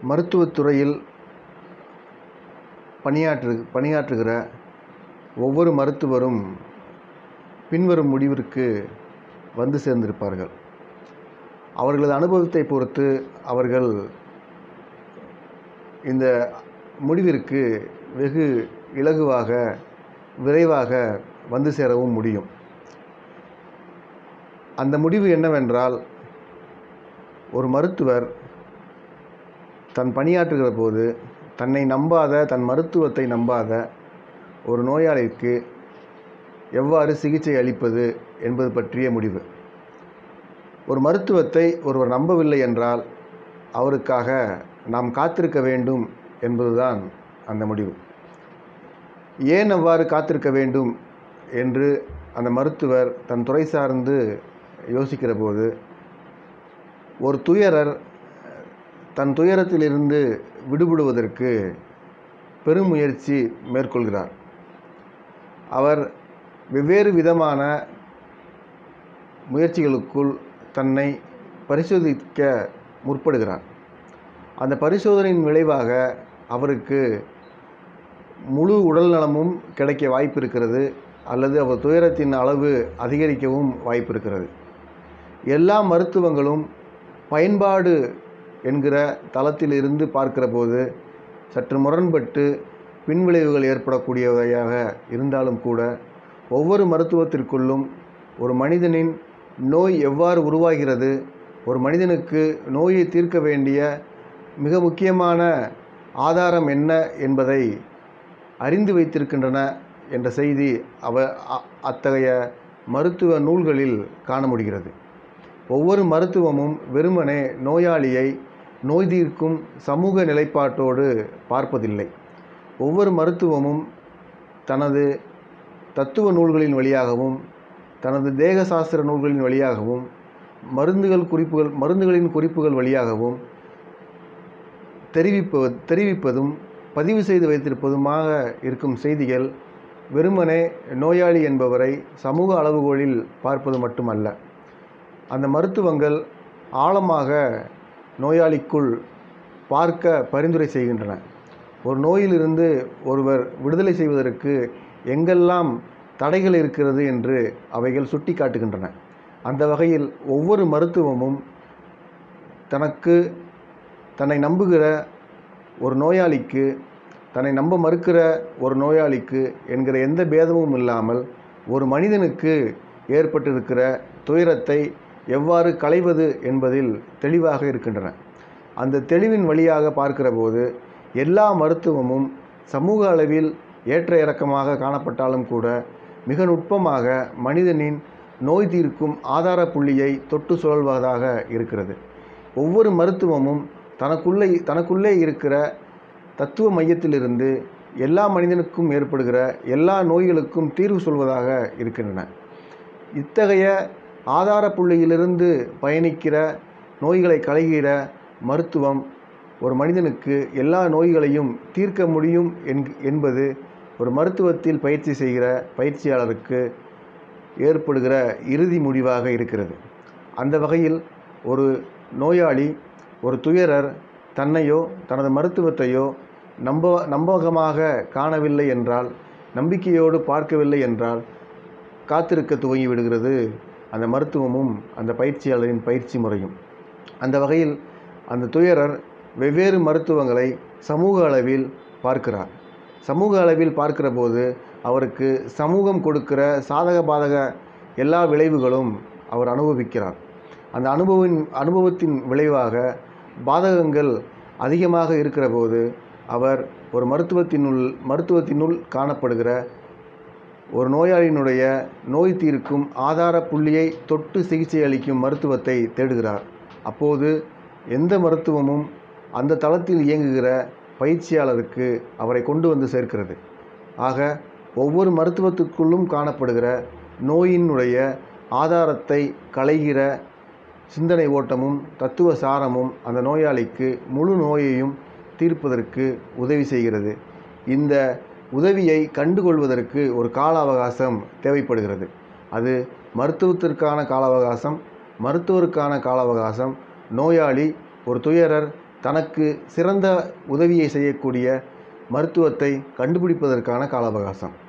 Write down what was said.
மருத்துவத்துறையில் பணியாற்று பணியாற்றுகிற ஒவ்வொரு மருத்துவரும் பின்வரும் முடிவிற்கு வந்து சேர்ந்திருப்பார்கள் அவர்களது அனுபவத்தை பொறுத்து அவர்கள் இந்த முடிவிற்கு வெகு இலகுவாக விரைவாக வந்து சேரவும் முடியும் அந்த முடிவு என்னவென்றால் ஒரு மருத்துவர் தன் பணியாற்றுகிற போது தன்னை நம்பாத தன் மருத்துவத்தை நம்பாத ஒரு நோயாளிக்கு எவ்வாறு சிகிச்சை அளிப்பது என்பது பற்றிய முடிவு ஒரு மருத்துவத்தை ஒருவர் நம்பவில்லை என்றால் அவருக்காக நாம் காத்திருக்க வேண்டும் என்பதுதான் அந்த முடிவு ஏன் அவ்வாறு காத்திருக்க வேண்டும் என்று அந்த மருத்துவர் தன் துறை சார்ந்து யோசிக்கிற போது ஒரு துயரர் தன் துயரத்திலிருந்து விடுபடுவதற்கு பெருமுயற்சி மேற்கொள்கிறார் அவர் வெவ்வேறு விதமான முயற்சிகளுக்குள் தன்னை பரிசோதிக்க முற்படுகிறார் அந்த பரிசோதனையின் விளைவாக அவருக்கு முழு உடல் நலமும் கிடைக்க வாய்ப்பு இருக்கிறது அல்லது அவர் துயரத்தின் அளவு அதிகரிக்கவும் வாய்ப்பு இருக்கிறது எல்லா மருத்துவங்களும் பயன்பாடு என்கிற தளத்தில் இருந்து பார்க்கிற போது சற்று முரண்பட்டு பின்விளைவுகள் ஏற்படக்கூடியவையாக இருந்தாலும் கூட ஒவ்வொரு மருத்துவத்திற்குள்ளும் ஒரு மனிதனின் நோய் எவ்வாறு உருவாகிறது ஒரு மனிதனுக்கு நோயை தீர்க்க வேண்டிய மிக முக்கியமான ஆதாரம் என்ன என்பதை அறிந்து வைத்திருக்கின்றன என்ற செய்தி அவ அ- அத்தகைய மருத்துவ நூல்களில் காண முடிகிறது ஒவ்வொரு மருத்துவமும் வெறுமனே நோயாளியை நோய் தீர்க்கும் சமூக நிலைப்பாட்டோடு பார்ப்பதில்லை ஒவ்வொரு மருத்துவமும் தனது தத்துவ நூல்களின் வழியாகவும் தனது தேக சாஸ்திர நூல்களின் வழியாகவும் மருந்துகள் குறிப்புகள் மருந்துகளின் குறிப்புகள் வழியாகவும் தெரிவிப்ப தெரிவிப்பதும் பதிவு செய்து வைத்திருப்பதுமாக இருக்கும் செய்திகள் வெறுமனே நோயாளி என்பவரை சமூக அளவுகோலில் பார்ப்பது மட்டுமல்ல அந்த மருத்துவங்கள் ஆழமாக நோயாளிக்குள் பார்க்க பரிந்துரை செய்கின்றன ஒரு நோயிலிருந்து ஒருவர் விடுதலை செய்வதற்கு எங்கெல்லாம் தடைகள் இருக்கிறது என்று அவைகள் சுட்டி காட்டுகின்றன அந்த வகையில் ஒவ்வொரு மருத்துவமும் தனக்கு தன்னை நம்புகிற ஒரு நோயாளிக்கு தன்னை நம்ப மறுக்கிற ஒரு நோயாளிக்கு என்கிற எந்த பேதமும் இல்லாமல் ஒரு மனிதனுக்கு ஏற்பட்டிருக்கிற துயரத்தை எவ்வாறு களைவது என்பதில் தெளிவாக இருக்கின்றன அந்த தெளிவின் வழியாக பார்க்கிற போது எல்லா மருத்துவமும் சமூக அளவில் ஏற்ற இறக்கமாக காணப்பட்டாலும் கூட மிக நுட்பமாக மனிதனின் நோய் தீர்க்கும் ஆதார புள்ளியை தொட்டு சுழல்வதாக இருக்கிறது ஒவ்வொரு மருத்துவமும் தனக்குள்ளே தனக்குள்ளே இருக்கிற தத்துவ மையத்திலிருந்து எல்லா மனிதனுக்கும் ஏற்படுகிற எல்லா நோய்களுக்கும் தீர்வு சொல்வதாக இருக்கின்றன இத்தகைய ஆதார புள்ளியிலிருந்து பயணிக்கிற நோய்களை களைகிற மருத்துவம் ஒரு மனிதனுக்கு எல்லா நோய்களையும் தீர்க்க முடியும் என்க- என்பது ஒரு மருத்துவத்தில் பயிற்சி செய்கிற பயிற்சியாளருக்கு ஏற்படுகிற இறுதி முடிவாக இருக்கிறது அந்த வகையில் ஒரு நோயாளி ஒரு துயரர் தன்னையோ தனது மருத்துவத்தையோ நம்ப நம்பகமாக காணவில்லை என்றால் நம்பிக்கையோடு பார்க்கவில்லை என்றால் காத்திருக்க துவங்கி விடுகிறது அந்த மருத்துவமும் அந்த பயிற்சியாளரின் பயிற்சி முறையும் அந்த வகையில் அந்த துயரர் வெவ்வேறு மருத்துவங்களை சமூக அளவில் பார்க்கிறார் சமூக அளவில் பார்க்கிற போது அவருக்கு சமூகம் கொடுக்கிற சாதக பாதக எல்லா விளைவுகளும் அவர் அனுபவிக்கிறார் அந்த அனுபவின் அனுபவத்தின் விளைவாக பாதகங்கள் அதிகமாக இருக்கிற போது அவர் ஒரு மருத்துவத்தினுள் மருத்துவத்தினுள் காணப்படுகிற ஒரு நோயாளியினுடைய நோய் தீர்க்கும் ஆதார புள்ளியை தொட்டு சிகிச்சை அளிக்கும் மருத்துவத்தை தேடுகிறார் அப்போது எந்த மருத்துவமும் அந்த தளத்தில் இயங்குகிற பயிற்சியாளருக்கு அவரை கொண்டு வந்து சேர்க்கிறது ஆக ஒவ்வொரு மருத்துவத்துக்குள்ளும் காணப்படுகிற நோயினுடைய ஆதாரத்தை களைகிற சிந்தனை ஓட்டமும் தத்துவ சாரமும் அந்த நோயாளிக்கு முழு நோயையும் தீர்ப்பதற்கு உதவி செய்கிறது இந்த உதவியை கண்டுகொள்வதற்கு ஒரு கால அவகாசம் தேவைப்படுகிறது அது மருத்துவத்திற்கான கால அவகாசம் மருத்துவருக்கான கால அவகாசம் நோயாளி ஒரு துயரர் தனக்கு சிறந்த உதவியை செய்யக்கூடிய மருத்துவத்தை கண்டுபிடிப்பதற்கான கால அவகாசம்